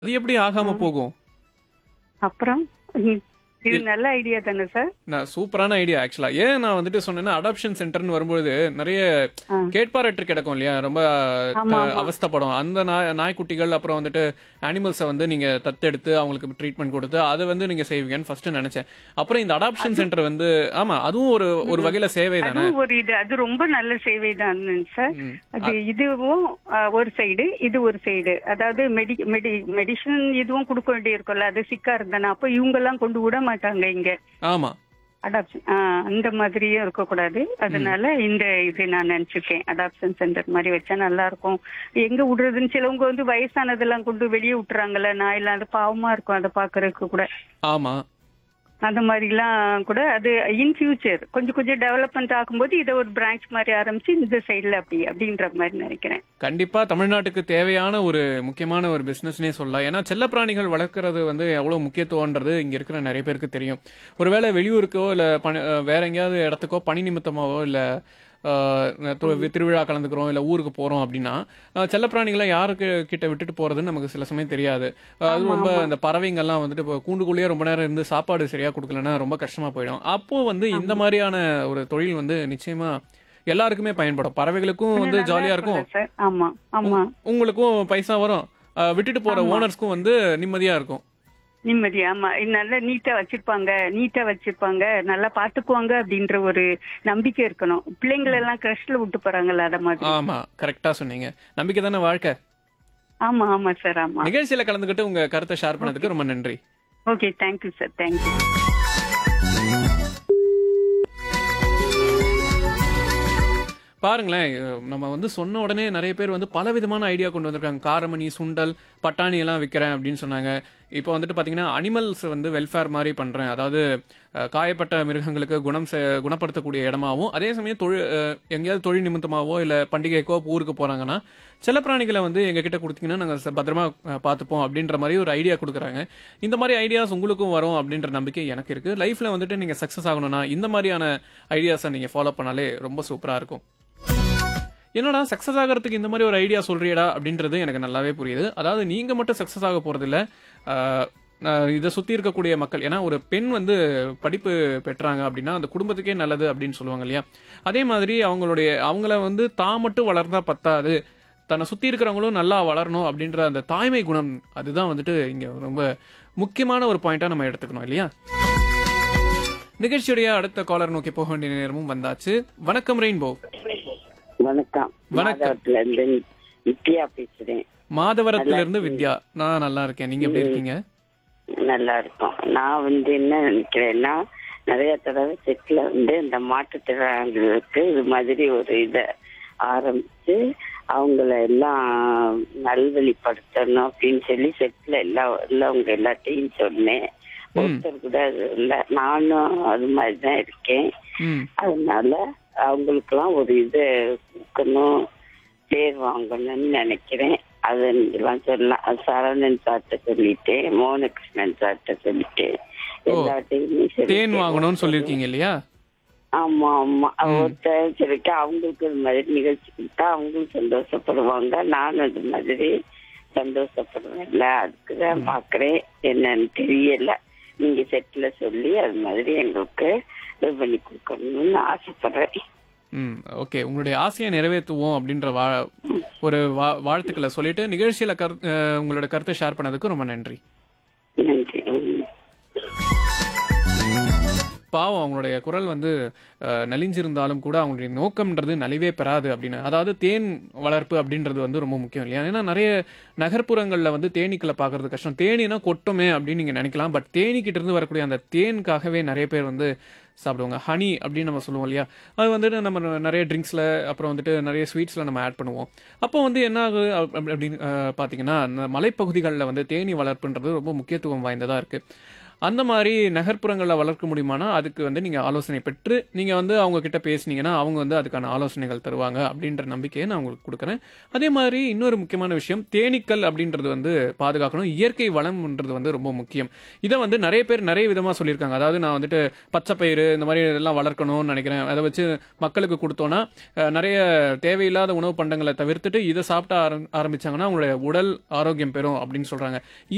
அது எப்படி ஆகாம போகும் அப்புறம் ம், இது இல்- நல்ல ஐடியா தானே சார் நான் சூப்பரான ஐடியா ஆக்சுவலா ஏன் நான் வந்துட்டு சொன்னேன்னா அடாப்ஷன் சென்டர்னு வரும்போது நிறைய ஆ. கேட்பாரற்று கிடக்கும் இல்லையா ரொம்ப ஆமா, அஹ், ஆமா. அவஸ்தைப்படும் அந்த நாய் நாய்க்குட்டிகள் அப்புறம் வந்துட்டு அனிமல்ஸை வந்து நீங்க தத்தெடுத்து அவங்களுக்கு ட்ரீட்மெண்ட் கொடுத்து அதை வந்து நீங்க செய்வீங்கன்னு ஃபர்ஸ்ட் நினைச்சேன் அப்புறம் இந்த அடாப்ஷன் சென்டர் வந்து ஆமா அதுவும் ஒரு ஒரு வகையில சேவை தானே அதுவும் ஒரு இது அது ரொம்ப நல்ல சேவை தான் சார் ம். அது இதுவும் ஆ, ஒரு சைடு இது ஒரு சைடு அதாவது மெடி மெடி மெடிசன் இதுவும் கொடுக்க வேண்டி இருக்கும்ல அது சிக்கா இருந்தானே அப்போ இவங்க எல்லாம் கொண்டு விட மாட்டாங்க இங்க ஆமா அடாப்ஷன் அந்த மாதிரியும் இருக்கக்கூடாது அதனால இந்த இது நான் நினைச்சிருக்கேன் அடாப்ஷன் சென்டர் மாதிரி வச்சா நல்லா இருக்கும் எங்க விடுறதுன்னு சிலவங்க வந்து வயசானதெல்லாம் கொண்டு வெளியே விட்டுறாங்கல்ல நான் எல்லாம் அது பாவமா இருக்கும் அதை பாக்குறதுக்கு கூட ஆமா அந்த மாதிரிலாம் கூட அது இன் ஃபியூச்சர் கொஞ்சம் கொஞ்சம் டெவலப்மெண்ட் ஆகும்போது இதை ஒரு பிரான்ச் மாதிரி ஆரம்பிச்சு இந்த சைடுல அப்படி அப்படின்ற மாதிரி நினைக்கிறேன் கண்டிப்பா தமிழ்நாட்டுக்கு தேவையான ஒரு முக்கியமான ஒரு பிசினஸ்னே சொல்லலாம் ஏன்னா செல்லப்பிராணிகள் வளர்க்கறது வந்து எவ்வளவு முக்கியத்துவம்ன்றது இங்க இருக்கிற நிறைய பேருக்கு தெரியும் ஒருவேளை வெளியூருக்கோ இல்ல பணி- அஹ் வேற எங்கேயாவது இடத்துக்கோ பணி நிமித்தமாவோ இல்ல அஹ், து- திருவிழா கலந்துக்கிறோம் இல்ல ஊருக்கு போறோம் அப்படின்னா அஹ், செல்லப்பிராணிகளை யாருக்கு கிட்ட விட்டுட்டு போறதுன்னு நமக்கு சில சமயம் தெரியாது அஹ், அது ஆமா, ரொம்ப ஆமா. இந்த பறவைங்கள்லாம் வந்துட்டு இப்போ கூண்டுக்குள்ளேயே ரொம்ப நேரம் இருந்து சாப்பாடு சரியா கொடுக்கலன்னா ரொம்ப கஷ்டமா போயிடும் அப்போ வந்து இந்த மாதிரியான ஒரு தொழில் வந்து நிச்சயமா எல்லாருக்குமே பயன்படும் பறவைகளுக்கும் வந்து நல்லா ஜாலியா இருக்கும் இருக்கும்ல சார் ஆமா ஆமா உங்களுக்கும் பைசா வரும் அஹ் விட்டுட்டு போற ஆமா. ஓனர்ஸ்க்கும் வந்து நிம்மதியா இருக்கும் நிம்மதி ஆமா இது நல்லா நீட்டா வச்சிருப்பாங்க நீட்டா வச்சிருப்பாங்க நல்லா பாத்துக்குவாங்க அப்படின்ற ஒரு நம்பிக்கை இருக்கணும் பிள்ளைங்களை எல்லாம் கிரஷ்ல விட்டு போறாங்கல்ல அத மாதிரி ஆமா கரெக்டா சொன்னீங்க நம்பிக்கை தானே வாழ்க்கை ஆமா ஆமா சார் ஆமா நிகழ்ச்சியில கலந்துக்கிட்டு உங்க கருத்தை ஷேர் பண்ணதுக்கு ரொம்ப நன்றி ஓகே தேங்க்யூ சார் தேங்க்யூ பாருங்களேன் அஹ் நம்ம வந்து சொன்ன உடனே நிறைய பேர் வந்து பல விதமான ஐடியா கொண்டு வந்திருக்காங்க காரமணி சுண்டல் பட்டாணி எல்லாம் விற்கிறேன் அப்படின்னு சொன்னாங்க இப்போ வந்துட்டு பார்த்தீங்கன்னா அனிமல்ஸ் வந்து வெல்ஃபேர் மாதிரி பண்ணுறேன் அதாவது அஹ், காயப்பட்ட மிருகங்களுக்கு குணம் செ- குணப்படுத்தக்கூடிய இடமாவும் அதே சமயம் தொழில் அஹ், எங்கேயாவது தொழில் நிமித்தமாவோ இல்லை பண்டிகைக்கோ ஊருக்கு போகிறாங்கன்னா செல்லப்பிராணிகளை வந்து எங்ககிட்ட கொடுத்தீங்கன்னா நாங்கள் பத்திரமா அஹ், பார்த்துப்போம் அப்படின்ற மாதிரி ஒரு ஐடியா கொடுக்குறாங்க இந்த மாதிரி ஐடியாஸ் உங்களுக்கும் வரும் அப்படின்ற நம்பிக்கை எனக்கு இருக்குது லைஃப்பில் வந்துட்டு நீங்கள் சக்ஸஸ் ஆகணும்னா இந்த மாதிரியான ஐடியாஸை நீங்கள் ஃபாலோ பண்ணாலே ரொம்ப சூப்பராக இருக்கும் என்னடா சக்ஸஸ் ஆகிறதுக்கு இந்த மாதிரி ஒரு ஐடியா சொல்றியடா அப்படின்றது எனக்கு நல்லாவே புரியுது அதாவது நீங்க மட்டும் சக்ஸஸ் ஆக போறதில்ல ஆஹ், நான் இதை சுத்தி இருக்கக்கூடிய மக்கள் ஏன்னா ஒரு பெண் வந்து படிப்பு பெற்றாங்க அப்படின்னா அந்த குடும்பத்துக்கே நல்லது அப்படின்னு சொல்லுவாங்க இல்லையா அதே மாதிரி அவங்களுடைய அவங்கள வந்து தான் மட்டும் வளர்ந்தா பத்தாது தன்னை சுத்தி இருக்கிறவங்களும் நல்லா வளரணும் அப்படின்ற அந்த தாய்மை குணம் அதுதான் வந்துட்டு இங்க ரொம்ப முக்கியமான ஒரு பாயிண்டா நம்ம எடுத்துக்கணும் இல்லையா நிகழ்ச்சியுடைய அடுத்த காலர் நோக்கி போக வேண்டிய நேரமும் வந்தாச்சு வணக்கம் ரெயின்போ வணக்கம் வணக்கம். மாதவத்துல இருந்து வித்யா பேசுறேன் மாதவரத்துல இருந்து வித்யா நான் நல்லா இருக்கேன் நீங்க எப்படி இருக்கீங்க நல்லா இருக்கும் நான் வந்து என்ன நினைக்கிறேன்னா நிறைய தடவை செட்ல வந்து இந்த மாற்றுத்திறனாளிகளுக்கு இது மாதிரி ஒரு இதை ஆரம்பிச்சு அவங்கள எல்லாம் நல்வழிப்படுத்தணும் அப்படின்னு சொல்லி செட்ல எல்லா உள்ளவங்க எல்லாத்தையும் சொன்னேன் ஒருத்தர் கூட அது இல்லை நானும் அது மாதிரி தான் இருக்கேன் ம் அதனால அவங்களுக்கெல்லாம் ஒரு இது கொடுக்கணும் பேர் வாங்கணும்னு நினைக்கிறேன் அது எல்லாம் சொல்லலாம் அது சரவணன் சார்ட்ட சொல்லிட்டேன் மோகனகிருஷ்ணன் சார்ட்ட சொல்லிட்டேன் ஓ. எல்லாத்தையுமே தேன் சொல்லிட்டேன். வாங்கணும்னு சொல்லியிருக்கீங்க இல்லையா ஆமா ஆமா ஒருத்தர் சொல்லிட்டு அவங்களுக்கு இது மாதிரி நிகழ்ச்சி கொடுத்தா அவங்களும் சந்தோஷப்படுவாங்க நானும் இது மாதிரி சந்தோஷப்படுவேன்ல அதுக்குதான் பாக்குறேன் என்னன்னு தெரியல நீங்க செட்ல சொல்லி அது மாதிரி எங்களுக்கு இது பண்ணி கொடுக்கணும்னு ஆசைப்படுறேன் ம் ஓகே உங்களுடைய ஆசையை நிறைவேற்றுவோம் அப்படின்ற வா ஒரு வா வாழ்த்துக்களை சொல்லிட்டு நிகழ்ச்சியில கரு அஹ், உங்களோட கருத்தை ஷேர் பண்ணதுக்கு ரொம்ப நன்றி நன்றி ம். பாவம் அவங்களுடைய குரல் வந்து அஹ், நலிஞ்சிருந்தாலும் கூட அவங்களுடைய நோக்கம்ன்றது நலிவே பெறாது அப்படின்னு அதாவது தேன் வளர்ப்பு அப்படின்றது வந்து ரொம்ப முக்கியம் இல்லையா ஏன்னா நிறைய நகர்ப்புறங்களில் வந்து தேனீக்களை பார்க்கறது கஷ்டம் தேனீனா கொட்டுமே அப்படின்னு நீங்கள் நினைக்கலாம் பட் தேனீக்கிட்ட இருந்து வரக்கூடிய அந்த தேனுக்காகவே நிறைய பேர் வந்து சாப்பிடுவாங்க ஹனி அப்படின்னு நம்ம சொல்லுவோம் இல்லையா அது வந்துட்டு நம்ம நிறைய ட்ரிங்க்ஸில் அப்புறம் வந்துட்டு நிறைய ஸ்வீட்ஸில் நம்ம ஆட் பண்ணுவோம் அப்போ வந்து என்ன ஆகுது அப்~ அப்~ அப்படின்னு அஹ், பார்த்தீங்கன்னா அந்த மலைப்பகுதிகளில் வந்து தேனீ வளர்ப்புன்றது ரொம்ப முக்கியத்துவம் வாய்ந்ததாக இருக்குது அந்த மாதிரி நகர்ப்புறங்களில் வளர்க்க முடியுமானா அதுக்கு வந்து நீங்கள் ஆலோசனை பெற்று நீங்கள் வந்து அவங்க கிட்ட பேசுனீங்கன்னா அவங்க வந்து அதுக்கான ஆலோசனைகள் தருவாங்க அப்படின்ற நம்பிக்கையை நான் உங்களுக்கு கொடுக்குறேன் அதே மாதிரி இன்னொரு முக்கியமான விஷயம் தேனீக்கள் அப்படின்றது வந்து பாதுகாக்கணும் இயற்கை வளம்ன்றது வந்து ரொம்ப முக்கியம் இதை வந்து நிறைய பேர் நிறைய விதமாக சொல்லியிருக்காங்க அதாவது நான் வந்துட்டு பச்சை பயிறு இந்த மாதிரி இதெல்லாம் வளர்க்கணும்னு நினைக்கிறேன் அதை வச்சு மக்களுக்கு கொடுத்தோன்னா அஹ், நிறைய தேவையில்லாத உணவு பண்டங்களை தவிர்த்துட்டு இதை சாப்பிட ஆரம் ஆரம்பிச்சாங்கன்னா அவங்களுடைய உடல் ஆரோக்கியம் பெறும் அப்படின்னு சொல்றாங்க